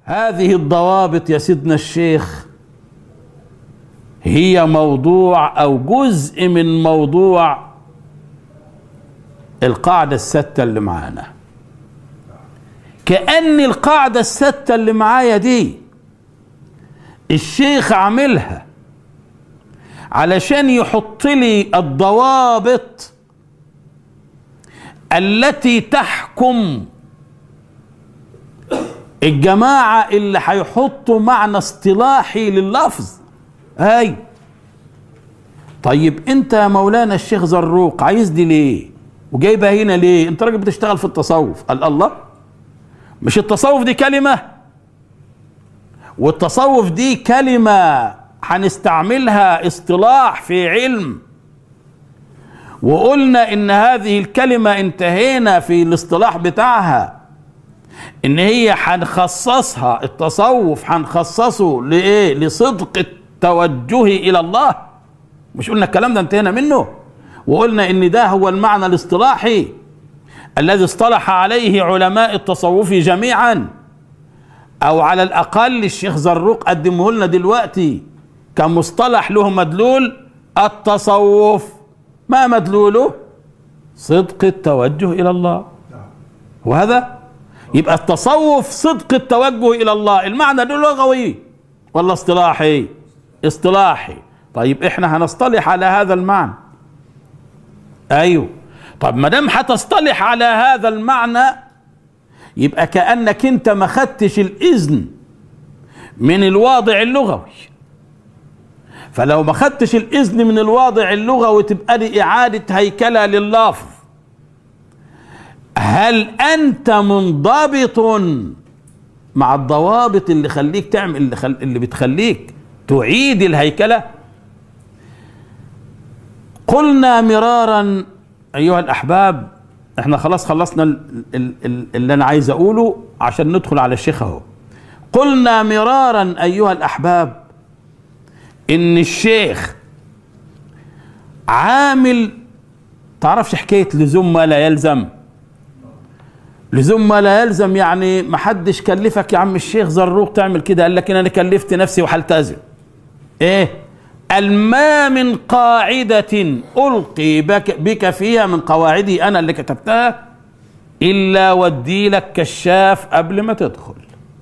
هذه الضوابط يا سيدنا الشيخ هي موضوع او جزء من موضوع القاعدة الستة اللي معانا كأن القاعدة الستة اللي معايا دي الشيخ عاملها علشان يحط لي الضوابط التي تحكم الجماعة اللي هيحطوا معنى اصطلاحي لللفظ اي طيب انت يا مولانا الشيخ زروق عايز دي ليه وجايبها هنا ليه انت راجل بتشتغل في التصوف قال الله مش التصوف دي كلمة والتصوف دي كلمة هنستعملها اصطلاح في علم وقلنا ان هذه الكلمة انتهينا في الاصطلاح بتاعها ان هي هنخصصها التصوف هنخصصه لايه لصدق التوجه الى الله مش قلنا الكلام ده انتهينا منه وقلنا ان ده هو المعنى الاصطلاحي الذي اصطلح عليه علماء التصوف جميعا او على الاقل الشيخ زروق قدمه لنا دلوقتي كمصطلح له مدلول التصوف ما مدلوله صدق التوجه الى الله وهذا يبقى التصوف صدق التوجه الى الله المعنى ده لغوي ولا اصطلاحي اصطلاحي طيب احنا هنصطلح على هذا المعنى ايوه طب ما دام هتصطلح على هذا المعنى يبقى كانك انت ما خدتش الاذن من الواضع اللغوي فلو ما خدتش الاذن من الواضع اللغوي تبقى دي اعاده هيكله لللفظ هل انت منضبط مع الضوابط اللي خليك تعمل اللي, خل... اللي بتخليك تعيد الهيكله قلنا مرارا ايها الاحباب احنا خلاص خلصنا ال- ال- ال- اللي انا عايز اقوله عشان ندخل على الشيخ اهو قلنا مرارا ايها الاحباب ان الشيخ عامل تعرفش حكايه لزوم ما لا يلزم لزوم ما لا يلزم يعني ما حدش كلفك يا عم الشيخ زروق تعمل كده قال لك إن انا كلفت نفسي وهلتزم ايه الما من قاعدة ألقي بك, بك فيها من قواعدي أنا اللي كتبتها إلا ودي لك كشاف قبل ما تدخل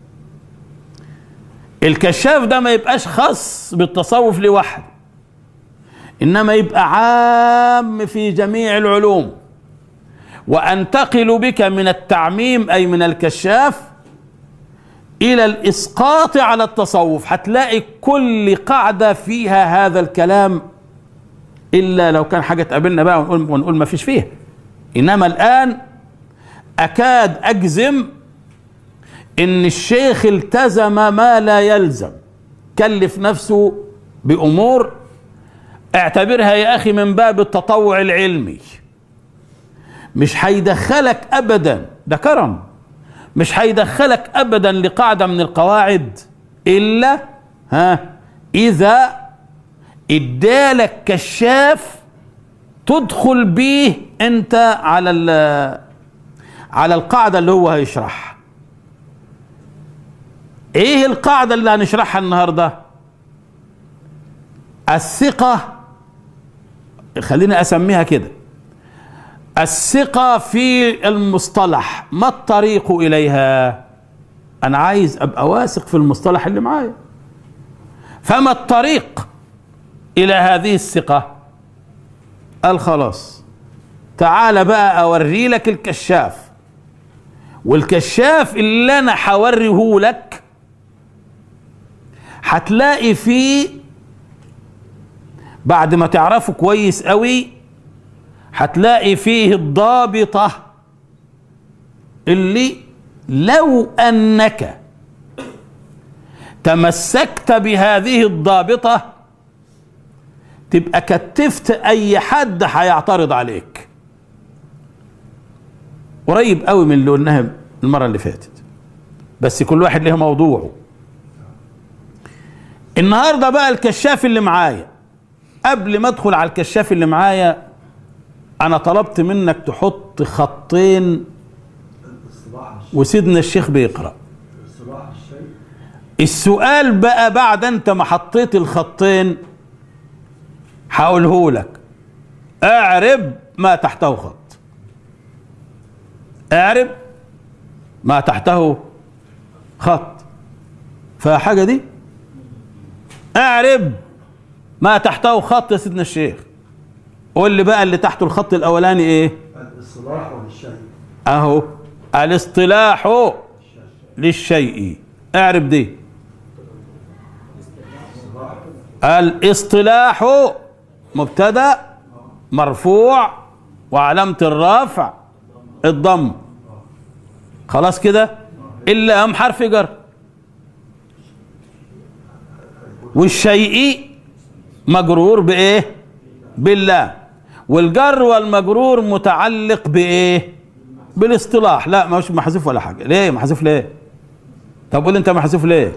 الكشاف ده ما يبقاش خاص بالتصوف لوحده إنما يبقى عام في جميع العلوم وأنتقل بك من التعميم أي من الكشاف الى الاسقاط على التصوف هتلاقي كل قاعده فيها هذا الكلام الا لو كان حاجه تقابلنا بقى ونقول ونقول ما فيش فيها انما الان اكاد اجزم ان الشيخ التزم ما لا يلزم كلف نفسه بامور اعتبرها يا اخي من باب التطوع العلمي مش هيدخلك ابدا ده كرم مش هيدخلك ابدا لقاعده من القواعد الا ها اذا ادالك كشاف تدخل بيه انت على ال- على القاعده اللي هو هيشرحها ايه القاعده اللي هنشرحها النهارده الثقه خليني اسميها كده الثقة في المصطلح ما الطريق إليها أنا عايز أبقى واثق في المصطلح اللي معايا فما الطريق إلى هذه الثقة قال خلاص تعال بقى أوري لك الكشاف والكشاف اللي أنا هوريه لك هتلاقي فيه بعد ما تعرفه كويس قوي هتلاقي فيه الضابطة اللي لو أنك تمسكت بهذه الضابطة تبقى كتفت أي حد هيعترض عليك قريب قوي من اللي قلناها المرة اللي فاتت بس كل واحد له موضوعه النهارده بقى الكشاف اللي معايا قبل ما ادخل على الكشاف اللي معايا انا طلبت منك تحط خطين اصطلاح الشيخ وسيدنا الشيخ بيقرا اصطلاح الشيخ السؤال بقى بعد انت ما حطيت الخطين هقوله لك اعرب ما تحته خط اعرب ما تحته خط فحاجة دي اعرب ما تحته خط يا سيدنا الشيخ قول لي بقى اللي تحته الخط الاولاني ايه الاصطلاح للشيء اهو الاصطلاح للشيء اعرب دي الاصطلاح مبتدا مرفوع وعلامة الرفع الضم خلاص كده الا ام حرف جر والشيء مجرور بايه بالله والجر والمجرور متعلق بايه بالاصطلاح لا مش محذوف ولا حاجه ليه محذوف ليه طب قول انت محذوف ليه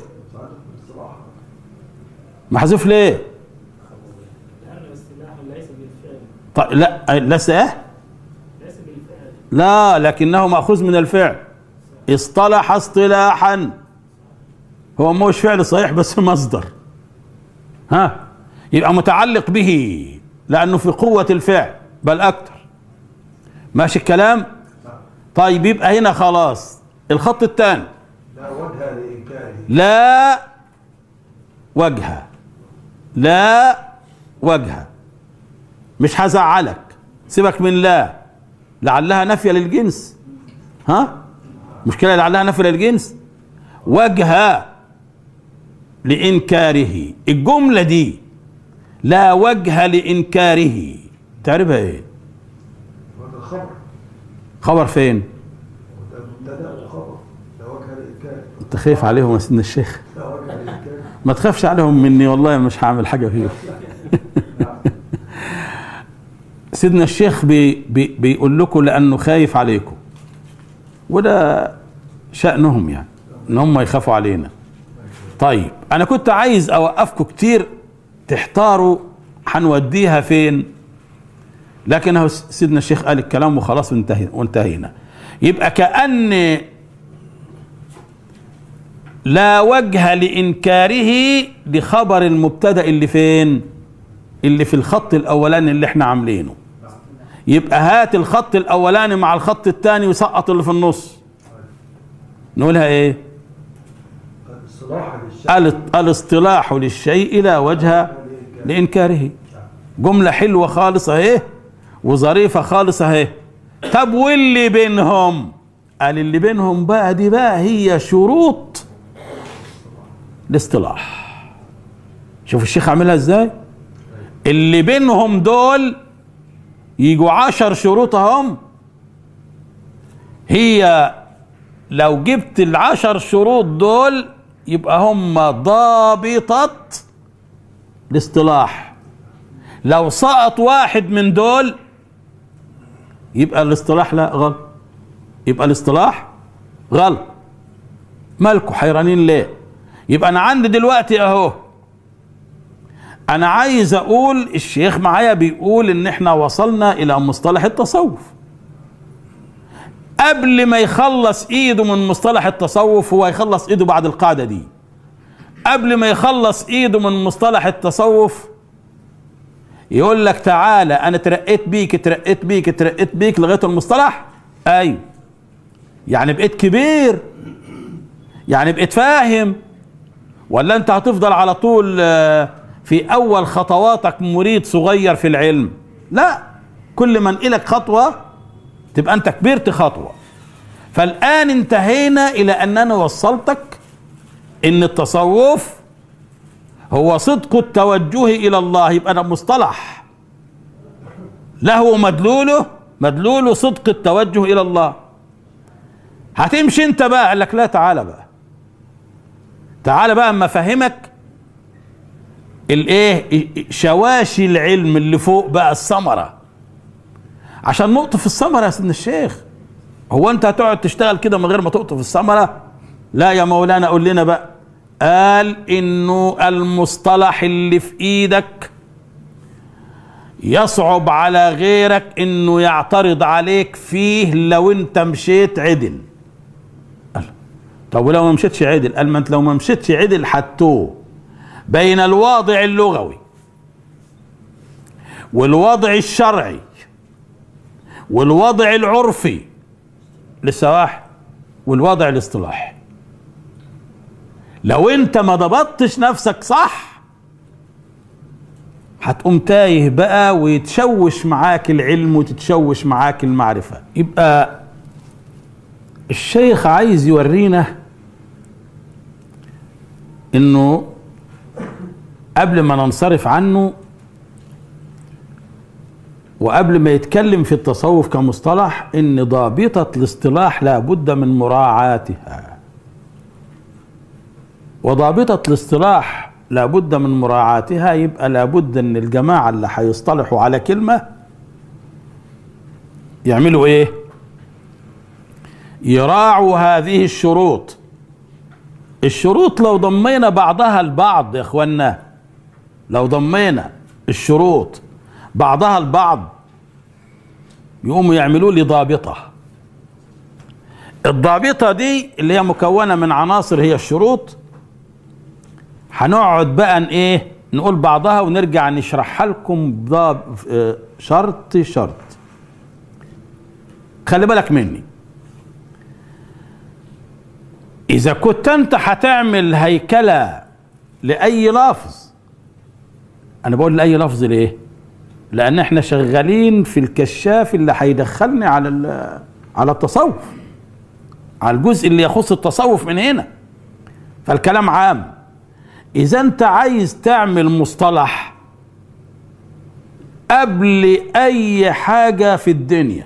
محذوف ليه لأن الاصطلاح ليس بالفعل طيب لا ليس ايه ليس بالفعل لا لكنه مأخوذ من الفعل اصطلح اصطلاحا هو مش فعل صحيح بس مصدر ها يبقى متعلق به لأنه في قوة الفعل بل أكتر ماشي الكلام طيب يبقى هنا خلاص الخط الثاني لا وجه لإنكاره لا وجه لا وجه مش هزعلك سيبك من لا لعلها نافية للجنس ها مشكلة لعلها نافية للجنس وجه لإنكاره الجملة دي لا وجه لإنكاره تعرفها ايه وهذا الخبر خبر فين وده مبتدا وخبر لا وجه لإنكاره انت خايف عليهم يا سيدنا الشيخ لا وجه لإنكاره ما تخافش عليهم مني والله مش هعمل حاجه فيهم سيدنا الشيخ بي بي بيقول لكم لانه خايف عليكم وده شأنهم يعني ان هم يخافوا علينا طيب انا كنت عايز اوقفكم كتير تحتاروا هنوديها فين لكن هو سيدنا الشيخ قال الكلام وخلاص وانتهينا وانتهينا يبقى كأن لا وجه لإنكاره لخبر المبتدأ اللي فين اللي في الخط الأولاني اللي احنا عاملينه يبقى هات الخط الأولاني مع الخط الثاني وسقط اللي في النص نقولها ايه الاصطلاح للشيء ال- الاصطلاح للشيء لا وجه لإنكاره جملة حلوة خالص اهي وظريفة خالص اهي طب واللي بينهم قال اللي بينهم بقى دي بقى هي شروط الاصطلاح شوف الشيخ عاملها ازاي اللي بينهم دول يجوا عشر شروط اهم هي لو جبت العشر شروط دول يبقى هم ضابطة الاصطلاح لو سقط واحد من دول يبقى الاصطلاح لا غلط يبقى الاصطلاح غلط مالكوا حيرانين ليه يبقى انا عندي دلوقتي اهو انا عايز اقول الشيخ معايا بيقول ان احنا وصلنا الى مصطلح التصوف قبل ما يخلص ايده من مصطلح التصوف هو يخلص ايده بعد القاعدة دي قبل ما يخلص ايده من مصطلح التصوف يقول لك تعالى انا ترقيت بيك ترقيت بيك ترقيت بيك لغايه المصطلح ايوه يعني بقيت كبير يعني بقيت فاهم ولا انت هتفضل على طول آه، في اول خطواتك مريد صغير في العلم لا كل ما انقلك خطوه تبقى انت كبرت خطوه فالان انتهينا الى اننا وصلتك ان التصوف هو صدق التوجه الى الله يبقى ده مصطلح له مدلوله مدلوله صدق التوجه الى الله هتمشي انت بقى قال لك لا تعالى بقى تعالى بقى اما افهمك الايه شواشي العلم اللي فوق بقى الثمره عشان نقطف الثمره يا سيدنا الشيخ هو انت هتقعد تشتغل كده من غير ما تقطف الثمره لا يا مولانا قول لنا بقى قال انه المصطلح اللي في ايدك يصعب على غيرك انه يعترض عليك فيه لو انت مشيت عدل قال، طب ولو ما مشيتش عدل قال ما انت لو ما مشيتش عدل حتوه بين الواضع اللغوي والوضع الشرعي والوضع العرفي لسه واحد والوضع الاصطلاحي لو انت ما ضبطتش نفسك صح هتقوم تايه بقى ويتشوش معاك العلم وتتشوش معاك المعرفة يبقى الشيخ عايز يورينا انه قبل ما ننصرف عنه وقبل ما يتكلم في التصوف كمصطلح ان ضابطة الاصطلاح لابد من مراعاتها وضابطة الاصطلاح لابد من مراعاتها يبقى لابد ان الجماعة اللي هيصطلحوا على كلمة يعملوا ايه يراعوا هذه الشروط الشروط لو ضمينا بعضها البعض يا اخوانا لو ضمينا الشروط بعضها البعض يقوموا يعملوا لي ضابطة الضابطة دي اللي هي مكونة من عناصر هي الشروط هنقعد بقى ن- ايه نقول بعضها ونرجع نشرحها لكم ضاب آه، شرط شرط خلي بالك مني اذا كنت انت هتعمل هيكلة لاي لفظ انا بقول لاي لفظ ليه لان احنا شغالين في الكشاف اللي هيدخلني على ال- على التصوف على الجزء اللي يخص التصوف من هنا فالكلام عام اذا انت عايز تعمل مصطلح قبل اي حاجة في الدنيا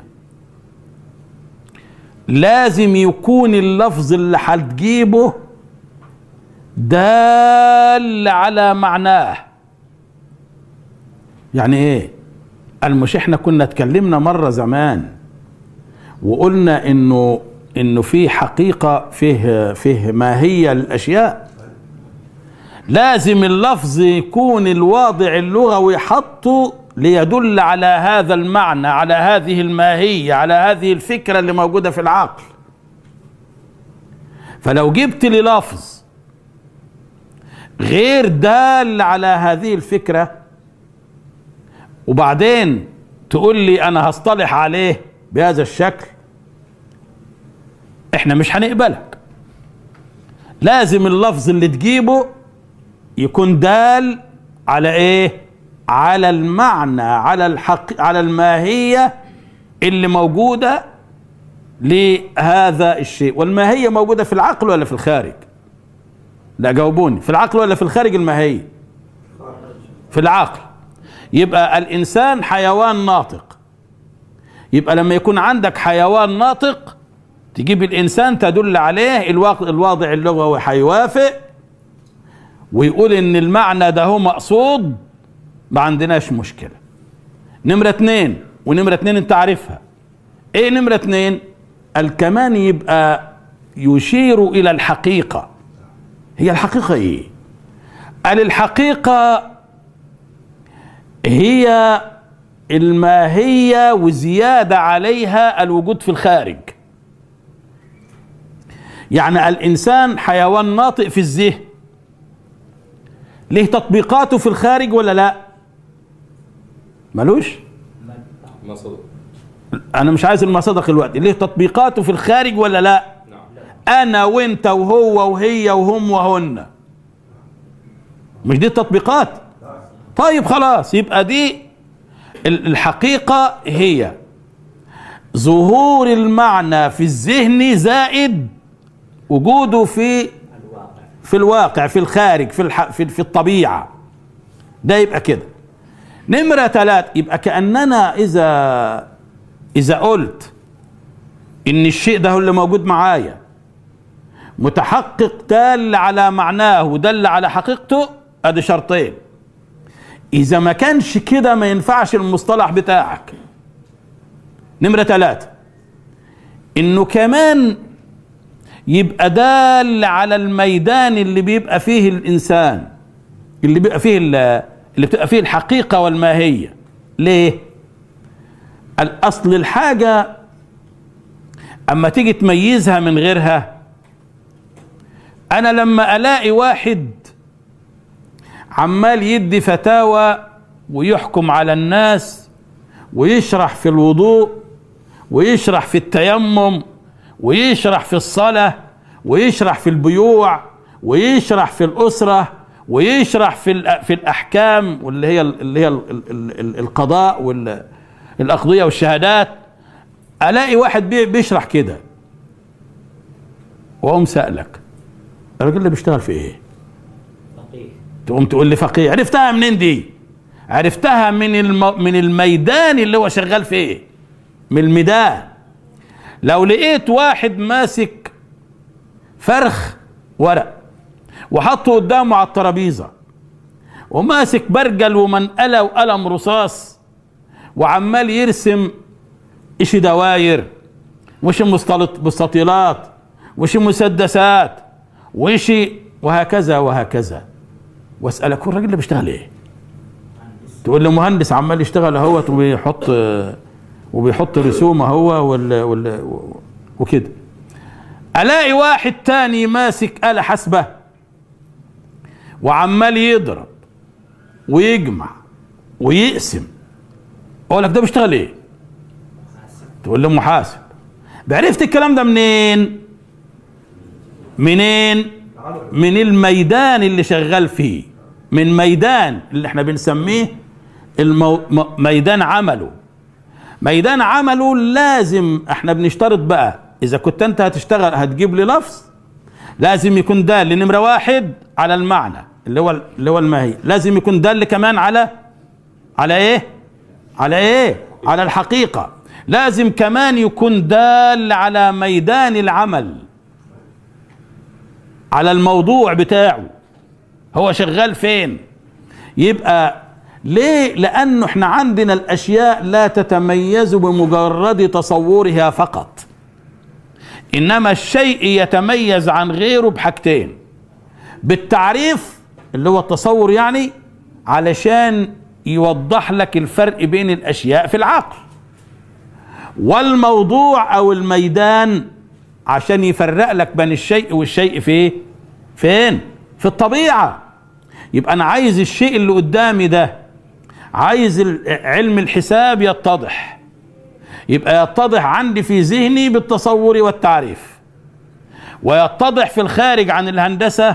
لازم يكون اللفظ اللي هتجيبه دال على معناه يعني ايه قال مش احنا كنا اتكلمنا مرة زمان وقلنا انه انه في حقيقة فيه فيه ماهية الاشياء لازم اللفظ يكون الواضع اللغوي حطه ليدل على هذا المعنى على هذه الماهية على هذه الفكرة اللي موجودة في العقل فلو جبت لي لفظ غير دال على هذه الفكرة وبعدين تقول لي انا هصطلح عليه بهذا الشكل احنا مش هنقبلك لازم اللفظ اللي تجيبه يكون دال على ايه على المعنى على الحق على الماهية اللي موجودة لهذا الشيء والماهية موجودة في العقل ولا في الخارج لا جاوبوني في العقل ولا في الخارج الماهية في العقل يبقى الإنسان حيوان ناطق يبقى لما يكون عندك حيوان ناطق تجيب الإنسان تدل عليه الواقع الواضع اللغوي هيوافق ويقول ان المعنى ده هو مقصود ما عندناش مشكلة نمرة اتنين ونمرة اتنين انت عارفها ايه نمرة اتنين الكمان يبقى يشير الى الحقيقة هي الحقيقة ايه قال الحقيقة هي الماهية وزيادة عليها الوجود في الخارج يعني الإنسان حيوان ناطق في الذهن ليه تطبيقاته في الخارج ولا لا ملوش ما صدق انا مش عايز المصادق الوقت ليه تطبيقاته في الخارج ولا لا نعم انا وانت وهو وهي وهم وهن مش دي التطبيقات طيب خلاص يبقى دي ال- الحقيقة هي ظهور المعنى في الذهن زائد وجوده في في الواقع في الخارج في الح... في, في الطبيعة ده يبقى كده نمرة ثلاث يبقى كأننا إذا إذا قلت إن الشيء ده هو اللي موجود معايا متحقق دال على معناه ودل على حقيقته ادي شرطين اذا ما كانش كده ما ينفعش المصطلح بتاعك نمرة ثلاثة انه كمان يبقى دال على الميدان اللي بيبقى فيه الانسان اللي بيبقى فيه ال- اللي بتبقى فيه الحقيقة والماهية ليه الاصل الحاجة اما تيجي تميزها من غيرها انا لما الاقي واحد عمال يدي فتاوى ويحكم على الناس ويشرح في الوضوء ويشرح في التيمم ويشرح في الصلاة ويشرح في البيوع ويشرح في الأسرة ويشرح في الأ- في الأحكام واللي هي اللي هي ال- ال- ال- القضاء والأقضية والشهادات ألاقي واحد بي- بيشرح كده وأقوم سألك الراجل اللي بيشتغل في إيه؟ فقيه تقوم تقول لي فقيه عرفتها منين دي عرفتها من الم... من الميدان اللي هو شغال فيه من الميدان لو لقيت واحد ماسك فرخ ورق وحطه قدامه على الترابيزه وماسك برجل ومنقله وقلم رصاص وعمال يرسم اشي دواير وشي مستلط- مستطيلات وشي مسدسات وشي وهكذا وهكذا واسالك هو الراجل اللي بيشتغل ايه؟ تقول لي مهندس عمال يشتغل اهوت وبيحط وبيحط رسوم هو وال وال وكده الاقي واحد تاني ماسك آلة حاسبة وعمال يضرب ويجمع ويقسم اقول لك ده بيشتغل ايه؟ تقول لي محاسب عرفت الكلام ده منين؟ منين؟ من الميدان اللي شغال فيه من ميدان اللي احنا بنسميه المو... م- ميدان عمله ميدان عمله لازم احنا بنشترط بقى اذا كنت انت هتشتغل هتجيب لي لفظ لازم يكون دال نمرة واحد على المعنى اللي هو اللي هو الماهي لازم يكون دال كمان على على ايه على ايه على الحقيقة لازم كمان يكون دال على ميدان العمل على الموضوع بتاعه هو شغال فين يبقى ليه لانه احنا عندنا الاشياء لا تتميز بمجرد تصورها فقط انما الشيء يتميز عن غيره بحاجتين بالتعريف اللي هو التصور يعني علشان يوضح لك الفرق بين الاشياء في العقل والموضوع او الميدان عشان يفرق لك بين الشيء والشيء في إيه؟ فين في الطبيعه يبقى انا عايز الشيء اللي قدامي ده عايز ال- علم الحساب يتضح يبقى يتضح عندي في ذهني بالتصور والتعريف ويتضح في الخارج عن الهندسه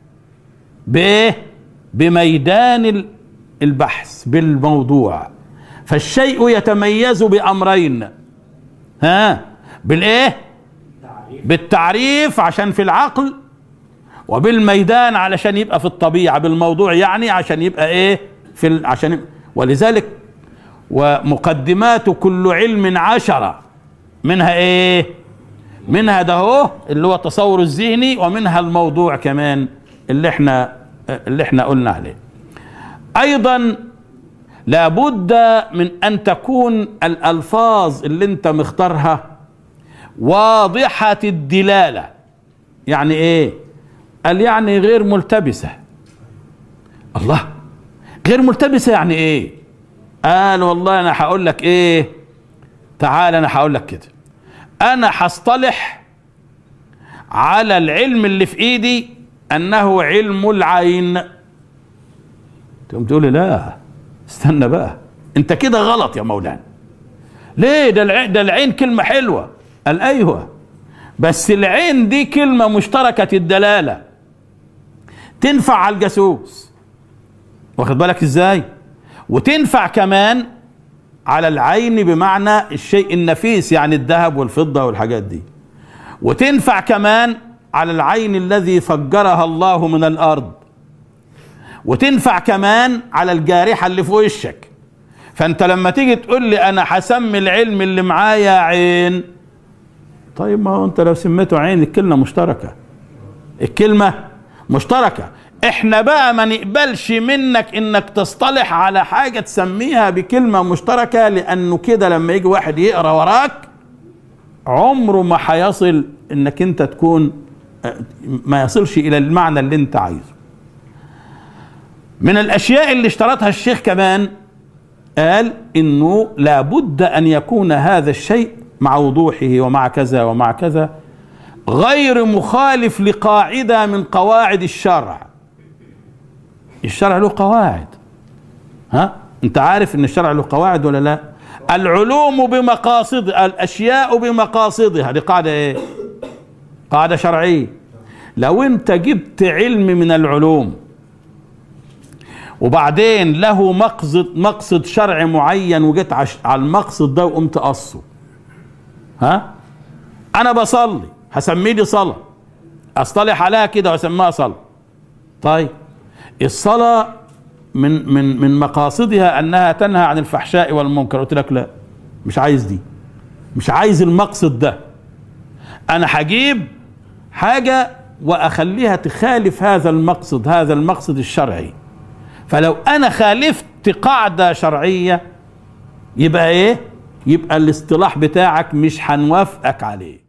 بايه بميدان ال- البحث بالموضوع فالشيء يتميز بامرين ها بالايه بالتعريف عشان في العقل وبالميدان علشان يبقى في الطبيعه بالموضوع يعني عشان يبقى ايه في ال... عشان يبقى ولذلك ومقدمات كل علم عشرة منها ايه منها ده هو اللي هو التصور الذهني ومنها الموضوع كمان اللي احنا اللي احنا قلنا عليه ايضا لابد من ان تكون الالفاظ اللي انت مختارها واضحة الدلالة يعني ايه قال يعني غير ملتبسة الله غير ملتبسة يعني ايه قال والله انا هقول لك ايه تعال انا هقول لك كده انا هصطلح على العلم اللي في ايدي انه علم العين تقوم تقول لي لا استنى بقى انت كده غلط يا مولانا ليه ده العين ده العين كلمة حلوة قال ايوه بس العين دي كلمة مشتركة الدلالة تنفع على الجاسوس واخد بالك ازاي وتنفع كمان على العين بمعنى الشيء النفيس يعني الذهب والفضة والحاجات دي وتنفع كمان على العين الذي فجرها الله من الارض وتنفع كمان على الجارحة اللي في وشك فانت لما تيجي تقول لي انا هسمي العلم اللي معايا عين طيب ما هو انت لو سميته عين الكلمة مشتركة الكلمة مشتركة احنا بقى ما نقبلش منك انك تصطلح على حاجة تسميها بكلمة مشتركة لانه كده لما يجي واحد يقرا وراك عمره ما هيصل انك انت تكون ما يصلش الى المعنى اللي انت عايزه من الاشياء اللي اشترطها الشيخ كمان قال انه لابد ان يكون هذا الشيء مع وضوحه ومع كذا ومع كذا غير مخالف لقاعدة من قواعد الشرع الشرع له قواعد ها انت عارف ان الشرع له قواعد ولا لا العلوم بمقاصد الاشياء بمقاصدها دي قاعدة ايه قاعدة شرعية لو انت جبت علم من العلوم وبعدين له مقصد مقصد شرعي معين وجيت عش- على المقصد ده وقمت قصه ها انا بصلي هسميه دي صلاه اصطلح عليها كده واسميها صلاه طيب الصلاه من من من مقاصدها انها تنهى عن الفحشاء والمنكر قلت لك لا مش عايز دي مش عايز المقصد ده انا هجيب حاجه واخليها تخالف هذا المقصد هذا المقصد الشرعي فلو انا خالفت قاعده شرعيه يبقى ايه يبقى الاصطلاح بتاعك مش هنوافقك عليه